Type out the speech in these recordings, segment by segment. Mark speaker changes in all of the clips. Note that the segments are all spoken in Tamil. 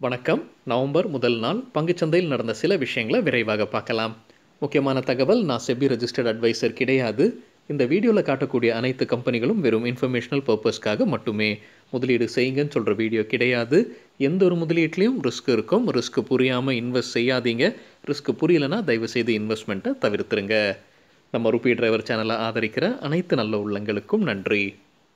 Speaker 1: வணக்கம் நவம்பர் முதல் நாள் பங்குச்சந்தையில் நடந்த சில விஷயங்களை விரைவாக பார்க்கலாம் முக்கியமான தகவல் நான் செபி ரெஜிஸ்டர்ட் அட்வைசர் கிடையாது இந்த வீடியோவில் காட்டக்கூடிய அனைத்து கம்பெனிகளும் வெறும் இன்ஃபர்மேஷனல் பர்பஸ்க்காக மட்டுமே முதலீடு செய்யுங்கன்னு சொல்கிற வீடியோ கிடையாது எந்த ஒரு முதலீட்லேயும் ரிஸ்க் இருக்கும் ரிஸ்க் புரியாமல் இன்வெஸ்ட் செய்யாதீங்க ரிஸ்க் புரியலைன்னா தயவுசெய்து இன்வெஸ்ட்மெண்ட்டை தவிர்த்துருங்க நம்ம ருபி டிரைவர் சேனலை ஆதரிக்கிற அனைத்து நல்ல உள்ளங்களுக்கும் நன்றி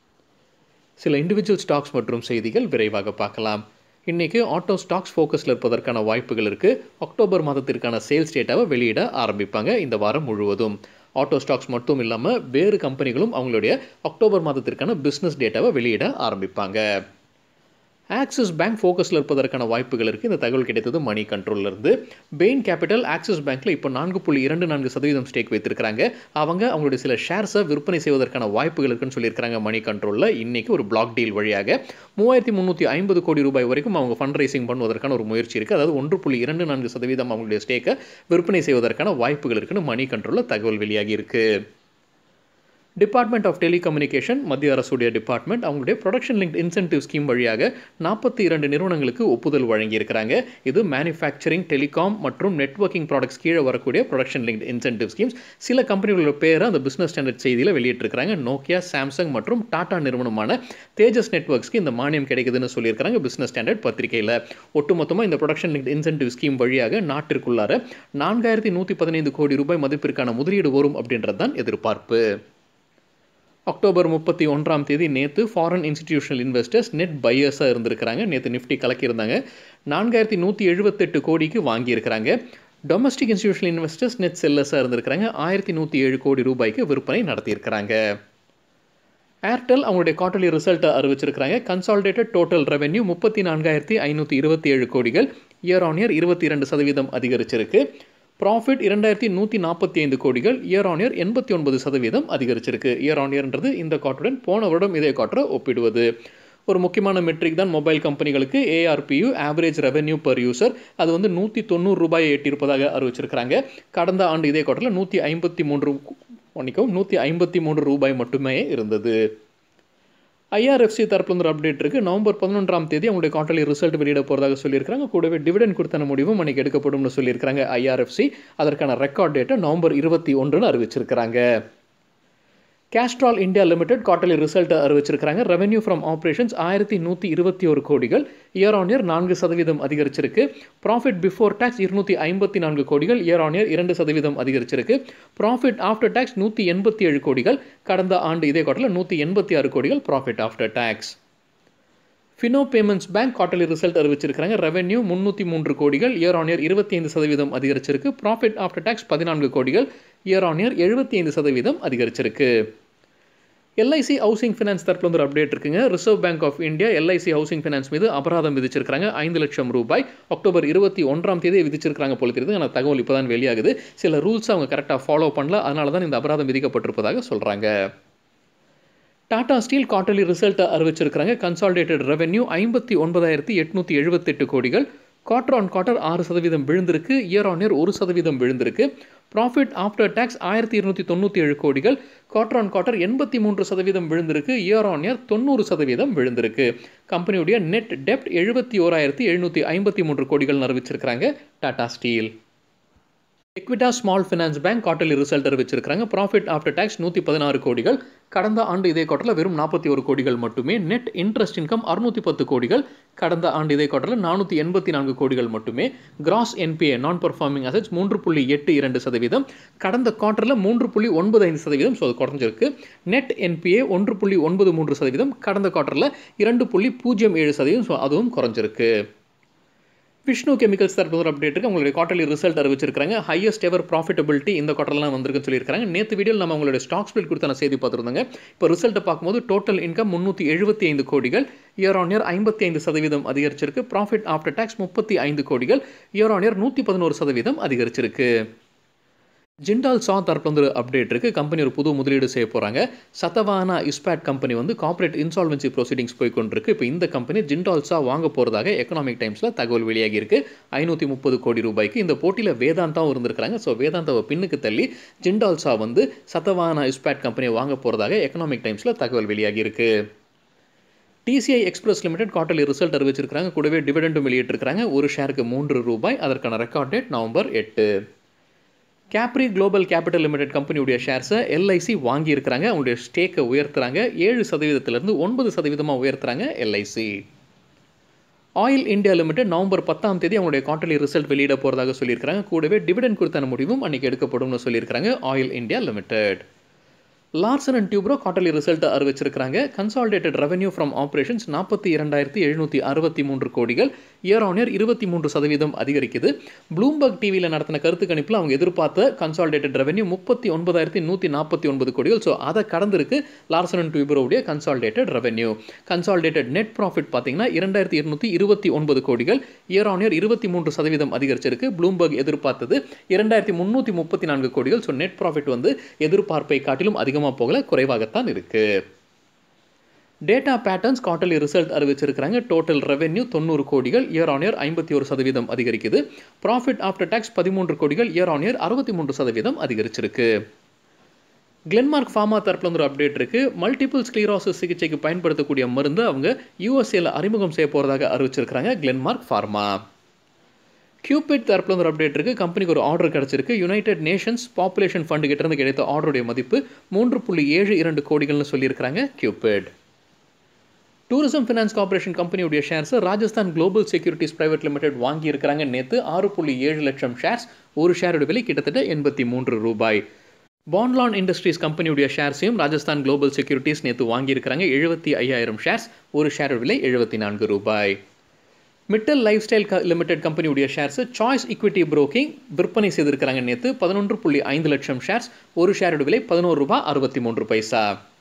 Speaker 1: சில இண்டிவிஜுவல் ஸ்டாக்ஸ் மற்றும் செய்திகள் விரைவாக பார்க்கலாம் இன்றைக்கி ஆட்டோ ஸ்டாக்ஸ் ஃபோக்கஸில் இருப்பதற்கான வாய்ப்புகள் இருக்குது அக்டோபர் மாதத்திற்கான சேல்ஸ் டேட்டாவை வெளியிட ஆரம்பிப்பாங்க இந்த வாரம் முழுவதும் ஆட்டோ ஸ்டாக்ஸ் மட்டும் இல்லாமல் வேறு கம்பெனிகளும் அவங்களுடைய அக்டோபர் மாதத்திற்கான பிஸ்னஸ் டேட்டாவை வெளியிட ஆரம்பிப்பாங்க ஆக்சிஸ் பேங்க் ஃபோக்கஸில் இருப்பதற்கான வாய்ப்புகள் இருக்குது இந்த தகவல் கிடைத்தது மணி கண்ட்ரோல்லேருந்து பெயின் கேபிட்டல் ஆக்சிஸ் பேங்க்கில் இப்போ நான்கு புள்ளி இரண்டு நான்கு சதவீதம் ஸ்டேக் வைத்திருக்கிறாங்க அவங்க அவங்களுடைய சில ஷேர்ஸை விற்பனை செய்வதற்கான வாய்ப்புகள் இருக்குன்னு சொல்லியிருக்காங்க மணி கண்ட்ரோலில் இன்றைக்கி ஒரு பிளாக் டீல் வழியாக மூவாயிரத்தி முந்நூற்றி ஐம்பது கோடி ரூபாய் வரைக்கும் அவங்க ஃபண்ட் ரைசிங் பண்ணுவதற்கான ஒரு முயற்சி இருக்குது அதாவது ஒன்று புள்ளி இரண்டு நான்கு சதவீதம் அவங்களுடைய ஸ்டேக்கை விற்பனை செய்வதற்கான வாய்ப்புகள் இருக்குன்னு மணி கண்ட்ரோலில் தகவல் வெளியாகி இருக்குது டிபார்ட்மெண்ட் ஆஃப் டெலிகம்யூனிகேஷன் மத்திய அரசுடைய டிபார்ட்மெண்ட் அவங்களுடைய ப்ரொடக்ஷன் லிங்க் இன்சென்டிவ் ஸ்கீம் வழியாக நாற்பத்தி இரண்டு நிறுவனங்களுக்கு ஒப்புதல் வழங்கியிருக்கிறாங்க இது மேனுஃபேக்சரிங் டெலிகாம் மற்றும் நெட்ஒர்க்கிங் ப்ராடக்ட்ஸ் கீழே வரக்கூடிய ப்ரொடக்ஷன் லிங்க் இன்சென்டிவ் ஸ்கீம்ஸ் சில கம்பெனிகளோட பேரை அந்த பிஸ்னஸ் ஸ்டாண்டர்ட் செய்தியில் வெளியிட்டிருக்கிறாங்க நோக்கியா சாம்சங் மற்றும் டாடா நிறுவனமான தேஜஸ் நெட்ஒர்க்ஸ்க்கு இந்த மானியம் கிடைக்குதுன்னு சொல்லியிருக்காங்க பிஸ்னஸ் ஸ்டாண்டர்ட் பத்திரிகையில் ஒட்டுமொத்தமாக இந்த ப்ரொடக்ஷன் லிங்க் இன்சென்டிவ் ஸ்கீம் வழியாக நாட்டிற்குள்ளார நான்காயிரத்தி நூற்றி பதினைந்து கோடி ரூபாய் மதிப்பிற்கான முதலீடு வரும் அப்படின்றது தான் எதிர்பார்ப்பு அக்டோபர் முப்பத்தி ஒன்றாம் தேதி நேற்று ஃபாரின் இன்ஸ்டிடியூஷனல் இன்வெஸ்டர்ஸ் நெட் பையர்ஸாக இருந்திருக்கிறாங்க நேற்று நிஃப்டி கலக்கியிருந்தாங்க நான்காயிரத்தி நூற்றி எழுபத்தெட்டு கோடிக்கு வாங்கியிருக்கிறாங்க டொமஸ்டிக் இன்ஸ்டிடியூஷனல் இன்வெஸ்டர்ஸ் நெட் செல்லர்ஸாக இருந்திருக்கிறாங்க ஆயிரத்தி நூற்றி ஏழு கோடி ரூபாய்க்கு விற்பனை நடத்தியிருக்கிறாங்க ஏர்டெல் அவங்களுடைய குவார்டர்லி ரிசல்ட்டை அறிவிச்சிருக்கிறாங்க கன்சாலிடேட்டட் டோட்டல் ரெவென்யூ முப்பத்தி நான்காயிரத்தி ஐநூற்றி இருபத்தி ஏழு கோடிகள் இயர் ஆன் இயர் இருபத்தி இரண்டு சதவீதம் அதிகரிச்சிருக்கு ப்ராஃபிட் இரண்டாயிரத்தி நூற்றி நாற்பத்தி ஐந்து கோடிகள் இயர் ஆன் இயர் எண்பத்தி ஒன்பது சதவீதம் அதிகரிச்சிருக்கு இயர் ஆன் இயர்ன்றது இந்த குவார்டருடன் போன வருடம் இதே குவார்டரை ஒப்பிடுவது ஒரு முக்கியமான மெட்ரிக் தான் மொபைல் கம்பெனிகளுக்கு ARPU average revenue per user அது வந்து நூற்றி தொண்ணூறு ரூபாயை எட்டியிருப்பதாக அறிவிச்சிருக்கிறாங்க கடந்த ஆண்டு இதே குவார்டரில் நூற்றி ஐம்பத்தி மூன்று மன்னிக்கவும் நூற்றி ஐம்பத்தி மூன்று ரூபாய் மட்டுமே இருந்தது ஐஆர்எஃப்சி தரப்புல ஒரு அப்டேட் இருக்குது நவம்பர் பதினொன்றாம் தேதி அவங்களுடைய குவார்டர்லி ரிசல்ட் வெளியிட போகிறதாக சொல்லியிருக்காங்க கூடவே டிவிடன் கொடுத்தன முடிவும் அன்றைக்கி எடுக்கப்படும்னு சொல்லியிருக்காங்க ஐஆர்எஃப்சி அதற்கான ரெக்கார்ட் டேட்டை நவம்பர் இருபத்தி ஒன்றுன்னு அறிவிச்சிருக்கிறாங்க கேஸ்ட்ரால் இந்தியா லிமிடெட் குவார்டர்லி ரிசல்ட்டை அறிவிச்சிருக்காங்க ரெவென்யூ ஃப்ரம் ஆப்ரேஷன்ஸ் ஆயிரத்தி நூற்றி இருபத்தி ஒரு கோடிகள் இயர் ஆன் இயர் நான்கு சதவீதம் அதிகரிச்சிருக்கு ப்ராஃபிட் பிஃபோர் டேக்ஸ் இருநூற்றி ஐம்பத்தி நான்கு கோடிகள் இயர் ஆன் இயர் இரண்டு சதவீதம் அதிகரிச்சிருக்கு ப்ராஃபிட் ஆஃப்டர் டேக்ஸ் நூற்றி எண்பத்தி ஏழு கோடிகள் கடந்த ஆண்டு இதே குவார்டரில் நூற்றி எண்பத்தி ஆறு கோடிகள் profit after tax Fino payments bank quarterly result அறிவிச்சிருக்காங்க ரெவென்யூ முந்நூற்றி மூன்று கோடிகள் இயர் ஆன் இயர் இருபத்தி ஐந்து சதவீதம் அதிகரிச்சிருக்கு ப்ராஃபிட் ஆஃப்டர் டேக்ஸ் பதினான்கு கோடிகள் இயர் ஆன் இயர் எழுபத்தி ஐந்து சதவீதம் அதிகரிச்சிருக்கு எல்ஐசி ஹவுசிங் ஃபினான்ஸ் தரப்பில் வந்து ஒரு அப்டேட் இருக்குங்க reserve bank of India LIC housing finance மீது அபராதம் விதிச்சிருக்காங்க ஐந்து லட்சம் ரூபாய் அக்டோபர் இருபத்தி ஒன்றாம் தேதி விதிச்சிருக்காங்க போல தெரியுது ஆனால் தகவல் இப்போ தான் வெளியாகுது சில ரூல்ஸ் அவங்க கரெக்டாக ஃபாலோ பண்ணல அதனால தான் இந்த அபராதம் விதிக்கப்பட்டிருப்பதாக சொல்கிறாங்க டாடா ஸ்டீல் குவார்டர்லி ரிசல்ட்டை அறிவிச்சிருக்கிறாங்க கன்சாலிடேட்டட் ரெவென்யூ ஐம்பத்தி ஒன்பதாயிரத்தி எட்நூற்றி எழுபத்தெட்டு கோடிகள் குவார்டர் ஆன் குவார்டர் ஆறு சதவீதம் விழுந்திருக்கு இயர் ஆன் இயர் ஒரு சதவீதம் விழுந்திருக்கு ப்ராஃபிட் ஆஃப்டர் டேக்ஸ் ஆயிரத்தி இருநூற்றி தொண்ணூற்றி ஏழு கோடிகள் குவார்டர் ஆன் குவார்டர் எண்பத்தி மூன்று சதவீதம் விழுந்திருக்கு இயர் ஆன் இயர் தொண்ணூறு சதவீதம் விழுந்திருக்கு கம்பெனியுடைய நெட் டெப்ட் எழுபத்தி ஓராயிரத்தி எழுநூற்றி ஐம்பத்தி மூன்று கோடிகள் அறிவிச்சிருக்கிறாங்க Tata steel Equitas small finance bank quarterly result அறிவிச்சிருக்காங்க ப்ராஃபிட் ஆஃப்டர் டேக்ஸ் நூற்றி பதினாறு கோடிகள் கடந்த ஆண்டு இதே குவார்டரில் வெறும் நாற்பத்தி ஒரு கோடிகள் மட்டுமே நெட் இன்ட்ரெஸ்ட் இன்கம் அறுநூற்றி பத்து கோடிகள் கடந்த ஆண்டு இதே குவார்டரில் நானூற்றி எண்பத்தி நான்கு கோடிகள் மட்டுமே gross NPA non performing assets மூன்று புள்ளி எட்டு இரண்டு சதவீதம் கடந்த குவார்டரில் மூன்று புள்ளி ஒன்பது ஐந்து சதவீதம் ஸோ அது குறைஞ்சிருக்கு நெட் என்பிஏ ஒன்று புள்ளி ஒன்பது மூன்று சதவீதம் கடந்த குவார்டரில் இரண்டு புள்ளி பூஜ்ஜியம் ஏழு சதவீதம் ஸோ அதுவும் குறைஞ்சிருக்கு விஷ்ணு கெமிக்கல்ஸ் தரப்பு ஒரு அப்டேட் இருக்குது உங்களுடைய குவார்டர்லி ரிசல்ட் அறிவிச்சிருக்காங்க ஹையஸ்ட் எவர் ப்ராஃபிட்டபிலிட்டி இந்த குவார்டர்லாம் வந்திருக்குன்னு சொல்லியிருக்காங்க நேற்று வீடியோவில் நம்ம உங்களுடைய ஸ்டாக் ஸ்பிளிட் கொடுத்தான செய்தி பார்த்துருந்தாங்க இப்போ ரிசல்ட்டை பார்க்கும்போது டோட்டல் இன்கம் முந்நூற்றி எழுபத்தி ஐந்து கோடிகள் இயர் ஆன் இயர் ஐம்பத்தி ஐந்து சதவீதம் அதிகரிச்சிருக்கு ப்ராஃபிட் ஆஃப்டர் டேக்ஸ் முப்பத்தி ஐந்து கோடிகள் இயர் ஆன் இயர் நூற்றி பதினோரு சதவீதம் அதிகரிச்சிருக்கு ஜிண்டால் சா தரப்பு வந்து ஒரு அப்டேட் இருக்குது கம்பெனி ஒரு புது முதலீடு செய்ய போகிறாங்க சத்தவானா இஸ்பேட் கம்பெனி வந்து கார்ப்பரேட் இன்சால்வன்சி ப்ரொசீடிங்ஸ் போய் கொண்டிருக்கு இப்போ இந்த கம்பெனி ஜிண்டால் சா வாங்க போகிறதாக எக்கனாமிக் டைம்ஸில் தகவல் வெளியாகி இருக்கு ஐநூற்றி முப்பது கோடி ரூபாய்க்கு இந்த போட்டியில் வேதாந்தாவும் இருந்திருக்காங்க ஸோ வேதாந்தாவை பின்னுக்கு தள்ளி ஜிண்டால் சா வந்து சத்தவானா இஸ்பேட் கம்பெனியை வாங்க போகிறதாக எக்கனாமிக் டைம்ஸில் தகவல் வெளியாகி இருக்கு TCI Express limited quarterly result அறிவிச்சிருக்காங்க கூடவே டிவிடெண்டும் வெளியிட்டிருக்காங்க ஒரு ஷேருக்கு மூன்று ரூபாய் அதற்கான ரெக்கார்ட் டேட் நவம்பர் எட்டு கேப்ரி குளோபல் கேபிட்டல் லிமிடெட் கம்பெனியுடைய ஷேர்ஸை எல்ஐசி வாங்கியிருக்கிறாங்க அவங்களுடைய ஸ்டேக்கை உயர்த்துறாங்க ஏழு சதவீதத்திலிருந்து ஒன்பது சதவீதமாக உயர்த்துறாங்க LIC oil India limited November பத்தாம் தேதி அவங்களுடைய குவார்டர்லி ரிசல்ட் வெளியிட போகிறதாக சொல்லியிருக்காங்க கூடவே டிவிடெண்ட் குறித்தான முடிவும் அன்றைக்கி எடுக்கப்படும்னு சொல்லியிருக்காங்க oil India limited Larsen and Toubro quarterly result அறிவிச்சிருக்காங்க கன்சாலிடேட்டட் ரெவன்யூ ஃப்ரம் ஆப்ரேஷன்ஸ் நாற்பத்தி இரண்டாயிரத்தி எழுநூற்றி அறுபத்தி மூன்று கோடிகள் இயர் ஆன் இயர் இருபத்தி மூன்று சதவீதம் அதிகரிக்குது ப்ளூம்பர்க் டிவியில் நடத்தின கருத்து கணிப்பில் அவங்க எதிர்பார்த்த கன்சாலிடேட்டட் ரெவன்யூ முப்பத்தி ஒன்பதாயிரத்தி நூற்றி நாற்பத்தி ஒன்பது கோடிகள் ஸோ அதை கடந்திருக்கு லார்சன் அண்ட் டியூப்ரோவுடைய consolidated revenue consolidated net profit பார்த்தீங்கன்னா இரண்டாயிரத்தி இருநூற்றி இருபத்தி ஒன்பது கோடிகள் இயர் ஆன் இயர் இருபத்தி மூன்று சதவீதம் அதிகரிச்சிருக்கு ப்ளூம்பர்க் எதிர்பார்த்தது இரண்டாயிரத்தி முந்நூற்றி முப்பத்தி நான்கு கோடிகள் ஸோ நெட் ப்ராஃபிட் வந்து எதிர்பார்ப்பை காட்டிலும் அதிகமாக போகல குறைவாகத்தான் இருக்குது டேட்டா பேட்டர்ன்ஸ் குவார்டர்லி ரிசல்ட் அறிவிச்சிருக்கிறாங்க டோட்டல் ரெவென்யூ தொண்ணூறு கோடிகள் இயர் ஆன் இயர் ஐம்பத்தி ஒரு சதவீதம் அதிகரிக்குது ப்ராஃபிட் ஆஃப்டர் டேக்ஸ் பதிமூன்று கோடிகள் இயர் ஆன் இயர் அறுபத்தி மூன்று சதவீதம் அதிகரிச்சிருக்கு கிளென்மார்க் ஃபார்மா தரப்புல வந்து ஒரு அப்டேட் இருக்கு மல்டிபிள் ஸ்க்ளீரோசிஸ் சிகிச்சைக்கு பயன்படுத்தக்கூடிய மருந்து அவங்க யூஎஸ்ஏல அறிமுகம் செய்ய போறதாக அறிவிச்சிருக்காங்க கிளென்மார்க் ஃபார்மா கியூபிட் தரப்புல ஒரு அப்டேட் இருக்கு கம்பெனிக்கு ஒரு ஆர்டர் கிடைச்சிருக்கு யுனைடெட் நேஷன்ஸ் பாப்புலேஷன் ஃபண்டு கிட்ட இருந்து கிடைத்த ஆர்டருடைய மதிப்பு மூன்று புள்ளி ஏழு இரண்டு கோடிகள்னு சொல்லியிருக்காங்க கியூபிட் டூரிசம் ஃபினான்ஸ் கார்பரேஷன் கம்பெனியுடைய ஷேர்ஸை Rajasthan global securities private limited வாங்கி இருக்கிறாங்க நேற்று ஆறு புள்ளி ஏழு லட்சம் ஷேர்ஸ் ஒரு ஷேரோட விலை கிட்டத்தட்ட எண்பத்தி மூன்று ரூபாய் பாண்ட்லான் இண்டஸ்ட்ரீஸ் கம்பெனியுடைய ஷேர்ஸையும் ராஜஸ்தான் குளோபல் செக்யூரிட்டிஸ் நேற்று வாங்கியிருக்கிறாங்க எழுபத்தி ஐயாயிரம் ஷேர்ஸ் ஒரு ஷேரோட விலை எழுபத்தி நான்கு ரூபாய் மிட்டல் லைஃப் ஸ்டைல் லிமிடெட் கம்பெனியுடைய ஷேர்ஸ் சாய்ஸ் ஈக்விட்டி புரோக்கிங் விற்பனை செய்திருக்கிறாங்க நேற்று பதினொன்று புள்ளி ஐந்து லட்சம் ஷேர்ஸ் ஒரு ஷேரோட விலை பதினோரு ரூபாய் அறுபத்தி மூன்று பைசா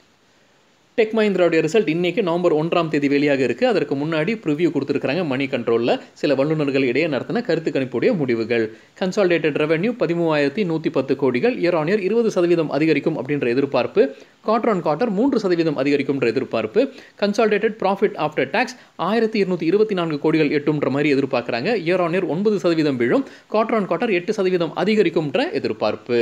Speaker 1: டெக் மஹிந்திராவுடைய ரிசல்ட் இன்னைக்கு நவம்பர் ஒன்றாம் தேதி வெளியாக இருக்குது அதற்கு முன்னாடி ப்ரிவியூ கொடுத்துருக்காங்க மணி கண்ட்ரோலில் சில வல்லுநர்கள் இடையே நடத்தின கருத்து கணிப்புடைய முடிவுகள் கன்சாலிடேட்டட் ரெவன்யூ பதிமூவாயிரத்தி நூற்றி பத்து கோடிகள் இயர் ஆன் இயர் இருபது சதவீதம் அதிகரிக்கும் அப்படின்ற எதிர்பார்ப்பு குவார்டர் ஆன் குவார்டர் மூன்று சதவீதம் அதிகரிக்கும்ன்ற எதிர்பார்ப்பு கன்சாலிடேட்டட் ப்ராஃபிட் ஆஃப்டர் டேக்ஸ் ஆயிரத்தி இருநூற்றி இருபத்தி நான்கு கோடிகள் எட்டுன்ற மாதிரி எதிர்பார்க்குறாங்க இயர் ஆன் இயர் ஒன்பது சதவீதம் விழும் குவார்டர் ஆன் குவார்டர் எட்டு சதவீதம் அதிகரிக்கும்ன்ற எதிர்பார்ப்பு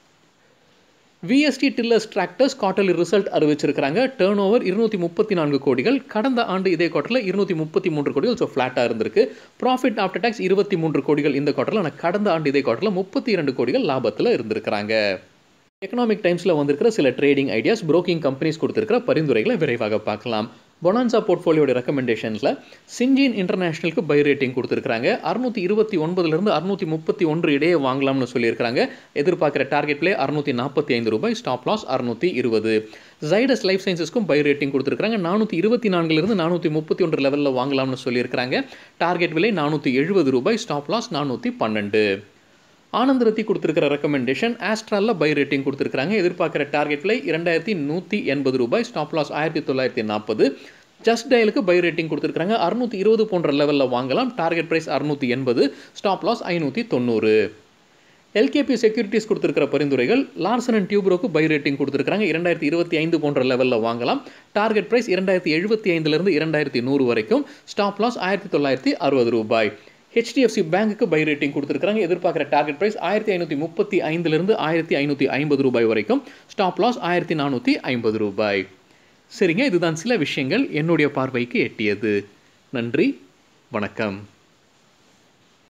Speaker 1: VST Tillers tractors quarterly result அறிவிச்சிருக்காங்க டேர்ன் ஓவர் இருநூத்தி முப்பத்தி நான்கு கோடிகள் கடந்த ஆண்டு இதே குவார்டரில் இருநூத்தி முப்பத்தி மூன்று கோடிகள் ஸோ ஃப்ளாட்டாக இருந்திருக்கு ப்ராஃபிட் ஆஃப்டர் டேக்ஸ் இருபத்தி மூன்று கோடிகள் இந்த குவார்டரில் ஆனால் கடந்த ஆண்டு இதே குவார்டரில் முப்பத்தி இரண்டு கோடிகள் லாபத்தில் இருந்திருக்கிறாங்க எக்கனாமிக் டைம்ஸில் வந்திருக்கிற சில ட்ரேடிங் ஐடியாஸ் புரோக்கிங் கம்பெனிஸ் கொடுத்துருக்கிற பரிந்துரைகளை விரைவாக பார்க்கலாம் பொனான்சா போர்ட்ஃபோலியோட ரெக்கமெண்டேஷன்ஸில் சிஞ்சின் இன்டர்நேஷனலுக்கு பை ரேட்டிங் கொடுத்துருக்காங்க அறுநூற்றி இருபத்தி ஒன்பதுலேருந்து அறுநூற்றி முப்பத்தி ஒன்று இடையே வாங்கலாம்னு சொல்லியிருக்காங்க எதிர்பார்க்குற டார்கெட் பிளே அறுநூற்றி நாற்பத்தி ஐந்து ரூபாய் ஸ்டாப் லாஸ் அறுநூற்றி இருபது ஜைடஸ் லைஃப் சயின்சஸ்க்கும் பை ரேட்டிங் கொடுத்துருக்காங்க நானூற்றி இருபத்தி நான்குலேருந்து நானூற்றி முப்பத்தி ஒன்று லெவலில் வாங்கலாம்னு சொல்லியிருக்காங்க டார்கெட் விலை நானூற்றி எழுபது ரூபாய் ஸ்டாப் லாஸ் நானூற்றி பன்னெண்டு ஆனந்த் ரத்தி கொடுத்துருக்கிற ரெக்கமெண்டேஷன் ஆஸ்ட்ராலில் பை ரேட்டிங் கொடுத்துருக்காங்க எதிர்பார்க்குற டார்கெட் விலை இரண்டாயிரத்தி நூற்றி எண்பது ரூபாய் ஸ்டாப் லாஸ் ஆயிரத்தி தொள்ளாயிரத்தி நாற்பது ஜஸ்ட் டயலுக்கு பை ரேட்டிங் கொடுத்துருக்காங்க அறுநூற்றி இருபது போன்ற லெவலில் வாங்கலாம் டார்கெட் ப்ரைஸ் அறுநூற்றி எண்பது ஸ்டாப் லாஸ் ஐநூற்றி தொண்ணூறு எல்கேபி செக்யூரிட்டிஸ் கொடுத்துருக்கிற பரிந்துரைகள் லார்சன் அண்ட் டியூப்ரோக்கு பை ரேட்டிங் கொடுத்துருக்காங்க இரண்டாயிரத்தி இருபத்தி ஐந்து போன்ற லெவலில் வாங்கலாம் டார்கெட் ப்ரைஸ் இரண்டாயிரத்தி எழுபத்தி ஐந்துலேருந்து இரண்டாயிரத்தி நூறு வரைக்கும் ஸ்டாப் லாஸ் ஆயிரத்தி தொள்ளாயிரத்தி அறுபது ரூபாய் ஹெச்டிஎஃப்சி பேங்க்குக்கு பை ரேட்டிங் கொடுத்துருக்காங்க எதிர்பார்க்குற டார்கெட் ப்ரைஸ் ஆயிரத்தி ஐநூற்றி முப்பத்தி ஐந்துலேருந்து ஆயிரத்தி ஐநூற்றி ஐம்பது ரூபாய் வரைக்கும் ஸ்டாப் லாஸ் ஆயிரத்தி நானூற்றி ஐம்பது ரூபாய் சரிங்க இதுதான் சில விஷயங்கள் என்னுடைய பார்வைக்கு எட்டியது நன்றி வணக்கம்